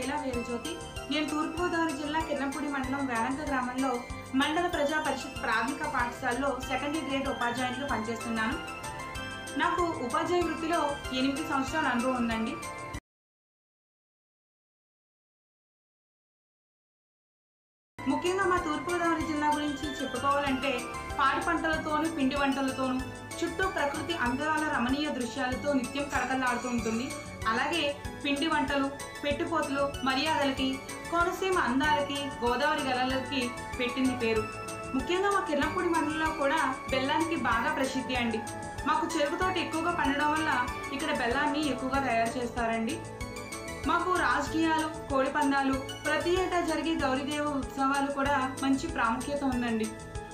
కేలా వీరజ్యోతి నేను తూర్పుగోదావరి జిల్లా కిర్లంపూడి మండలం వేలంక గ్రామంలో మండల ప్రజా పరిషత్ ప్రాథమిక పాఠశాలలో సెకండరీ గ్రేడ్ ఉపాధ్యాయునిగా పనిచేస్తున్నాను నాకు ఉపాధ్యాయ వృత్తిలో ఎనిమిది సంవత్సరాల అనుభవం ఉందండి ముఖ్యంగా మా తూర్పుగోదావరి జిల్లా గురించి చెప్పుకోవాలంటే పాడి పంటలతోనూ పిండి వంటలతోనూ చుట్టూ ప్రకృతి అంతరాల రమణీయ దృశ్యాలతో నిత్యం కడకల్లాడుతూ ఉంటుంది అలాగే పిండి వంటలు పెట్టుపోతులు మర్యాదలకి కోనసీమ అందాలకి గోదావరి గలలకి పెట్టింది పేరు ముఖ్యంగా మా కిర్లంపూడి మండలంలో కూడా బెల్లానికి బాగా ప్రసిద్ధి అండి మాకు చెరుకు తోట ఎక్కువగా పండడం వల్ల ఇక్కడ బెల్లాన్ని ఎక్కువగా తయారు చేస్తారండి మాకు రాజకీయాలు కోడి పందాలు ప్రతి ఏటా జరిగే గౌరీదేవ ఉత్సవాలు కూడా మంచి ప్రాముఖ్యత ఉందండి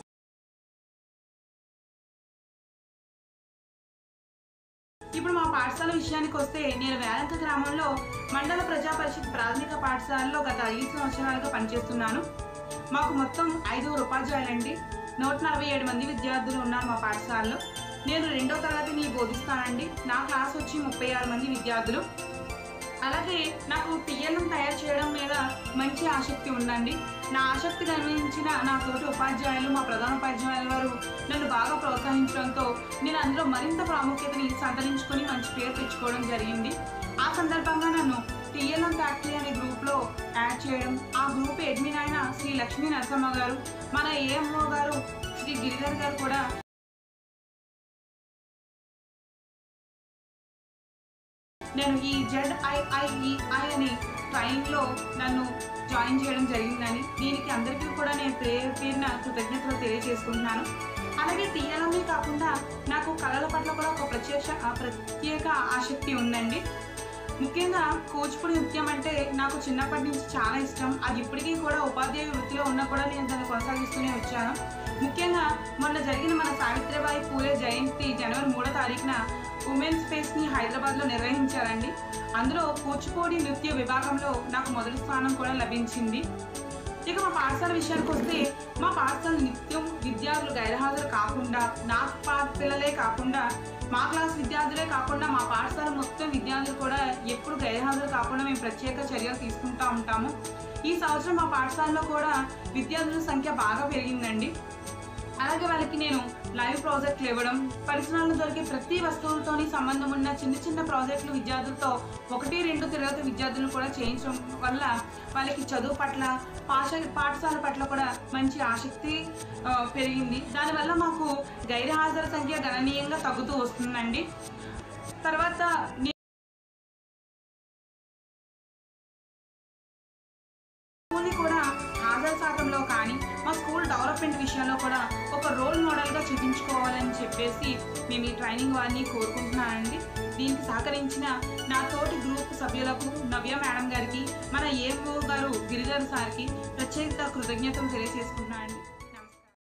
ఇప్పుడు మా పాఠశాల విషయానికి వస్తే నేను వేలంక గ్రామంలో మండల ప్రజా పరిషత్ ప్రాథమిక పాఠశాలలో గత ఐదు సంవత్సరాలుగా పనిచేస్తున్నాను మాకు మొత్తం ఐదుగురు ఉపాధ్యాయులండి నూట నలభై ఏడు మంది విద్యార్థులు ఉన్నారు మా పాఠశాలలో నేను రెండో తరగతిని బోధిస్తానండి నా క్లాస్ వచ్చి ముప్పై ఆరు మంది విద్యార్థులు అలాగే నాకు పిఎల్ఎం తయారు చేయడం మీద మంచి ఆసక్తి ఉందండి నా ఆసక్తి గమనించిన నా తోటి ఉపాధ్యాయులు మా ప్రధాన ఉపాధ్యాయుల వారు నన్ను బాగా ప్రోత్సహించడంతో నేను అందులో మరింత ప్రాముఖ్యతని సంతరించుకొని మంచి పేరు తెచ్చుకోవడం జరిగింది ఆ సందర్భంగా నన్ను టీఎల్ఎం ఫ్యాక్టరీ అనే గ్రూప్లో యాడ్ చేయడం ఆ గ్రూప్ అడ్మిన్ అయిన శ్రీ లక్ష్మీ నరసమ్మ గారు మన ఏఎంఓ గారు శ్రీ గిరిధర్ గారు కూడా నేను ఈ జెడ్ ఐఐఈఐ అనే ట్రైన్లో నన్ను జాయిన్ చేయడం జరిగిందని దీనికి అందరికీ కూడా నేను పేరు పేరున కృతజ్ఞతలు తెలియజేసుకుంటున్నాను అలాగే టీఎల్ఎంఏ కాకుండా నాకు కళల పట్ల కూడా ఒక ప్రత్యేక ఆ ప్రత్యేక ఆసక్తి ఉందండి ముఖ్యంగా కూచిపూడి నృత్యం అంటే నాకు చిన్నప్పటి నుంచి చాలా ఇష్టం అది ఇప్పటికీ కూడా ఉపాధ్యాయ వృత్తిలో ఉన్నా కూడా నేను దాన్ని కొనసాగిస్తూనే వచ్చాను ముఖ్యంగా మొన్న జరిగిన మన సావిత్రిబాయి పూలే జయంతి జనవరి మూడో తారీఖున ఉమెన్స్ ఫేస్ని హైదరాబాద్లో నిర్వహించారండి అందులో కూచిపూడి నృత్య విభాగంలో నాకు మొదటి స్థానం కూడా లభించింది ఇక మా పాఠశాల విషయానికి వస్తే మా పాఠశాల నిత్యం విద్యార్థులు గైర్హాజరు కాకుండా నా పా పిల్లలే కాకుండా మా క్లాస్ విద్యార్థులే కాకుండా మా పాఠశాల మొత్తం విద్యార్థులు కూడా ఎప్పుడు గైర్హాజరు కాకుండా మేము ప్రత్యేక చర్యలు తీసుకుంటూ ఉంటాము ఈ సంవత్సరం మా పాఠశాలలో కూడా విద్యార్థుల సంఖ్య బాగా పెరిగిందండి అలాగే వాళ్ళకి నేను లైవ్ ప్రాజెక్టులు ఇవ్వడం పరిసరాల్లో దొరికే ప్రతి వస్తువులతోని సంబంధం ఉన్న చిన్న చిన్న ప్రాజెక్టులు విద్యార్థులతో ఒకటి రెండు తరగతి విద్యార్థులను కూడా చేయించడం వల్ల వాళ్ళకి చదువు పట్ల పాఠ పాఠశాల పట్ల కూడా మంచి ఆసక్తి ఆ, పెరిగింది దానివల్ల మాకు గైర్హాజరు సంఖ్య గణనీయంగా తగ్గుతూ వస్తుందండి తర్వాత నే- స్కూల్ని కూడా హాజరు శాతంలో కానీ మా స్కూల్ డెవలప్మెంట్ విషయంలో కూడా ఒక రోల్ మోడల్గా చూపించుకోవాలని చెప్పేసి మేము ఈ ట్రైనింగ్ వారిని కోరుకుంటున్నానండి దీనికి సహకరించిన నా తోటి గ్రూప్ సభ్యులకు నవ్య మేడం గారికి మన ఏఎంఓ గారు గిరిధర్ సార్కి ప్రత్యేక కృతజ్ఞతలు తెలియజేసుకుంటున్నానండి నమస్కారం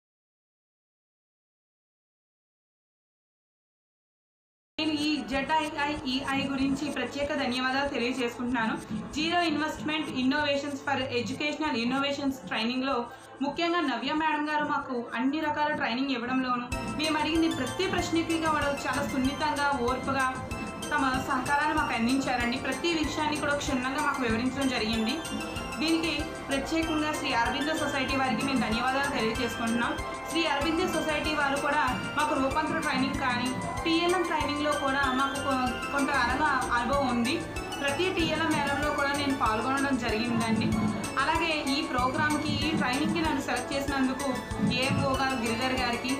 నేను ఈ జెడ్ఐఐఈఐ గురించి ప్రత్యేక ధన్యవాదాలు తెలియజేసుకుంటున్నాను zero investment innovations for educational innovations ట్రైనింగ్లో ముఖ్యంగా నవ్య మేడం గారు మాకు అన్ని రకాల ట్రైనింగ్ ఇవ్వడంలోను మేము అడిగింది ప్రతి ప్రశ్నకి వాడు చాలా సున్నితంగా ఓర్పుగా తమ సహకారాన్ని మాకు అందించారండి ప్రతి విషయాన్ని కూడా క్షుణ్ణంగా మాకు వివరించడం జరిగింది దీనికి ప్రత్యేకంగా శ్రీ అరవింద సొసైటీ వారికి మేము ధన్యవాదాలు తెలియజేసుకుంటున్నాం శ్రీ అరవింద సొసైటీ వారు కూడా మాకు రూపాంతర ట్రైనింగ్ కానీ టీఎల్ఎం ట్రైనింగ్లో కూడా మాకు కొ- కొంతకాలంగా అనుభవం ఉంది ప్రతి టీఎల్ఎం మేళంలో కూడా నేను పాల్గొనడం జరిగిందండి అలాగే ఈ ప్రోగ్రామ్కి ఈ ట్రైనింగ్కి నన్ను సెలెక్ట్ చేసినందుకు ఏఎంఓ గారు గిరిధర్ గారికి